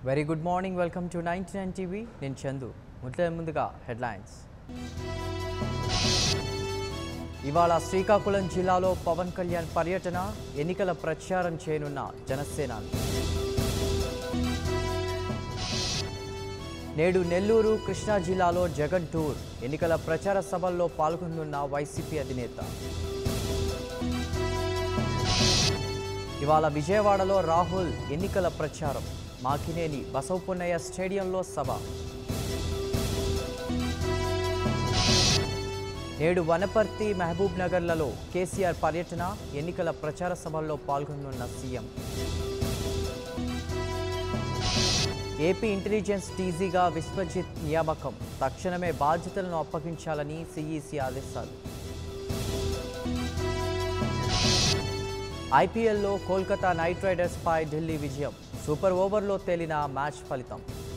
very good morning welcome to ninety nine TV నేను చందు ముట్లే ముందుగా headlines ఇవాళ శ్రీకాకుళం జిల్లాలో పవన్ కళ్యాణ్ పర్యటన ఎన్నికల ప్రచారం చేయనున్న జనసేనాని నేడు నెల్లూరు కృష్ణా జిల్లాలో జగన్ టూర్ ఎన్నికల ప్రచార సభల్లో పాల్గొనున్న వైసీపీ అధినేత ఇవాళ విజయవాడలో రాహుల్ ఎన్నికల ప్రచారం మాకినేని బసవపున్నయ్య స్టేడియంలో సభ నేడు వనపర్తి మహబూబ్ నగర్లలో కేసీఆర్ పర్యటన ఎన్నికల ప్రచార సభల్లో పాల్గొనున్న సీఎం ఏపీ ఇంటెలిజెన్స్ టీజీగా విశ్వజిత్ నియామకం తక్షణమే బాధ్యతలను అప్పగించాలని సిఈసి ఆదేశాలు ఐపీఎల్లో కోల్కతా నైట్ రైడర్స్పై ఢిల్లీ విజయం సూపర్ ఓవర్లో తేలిన మ్యాచ్ ఫలితం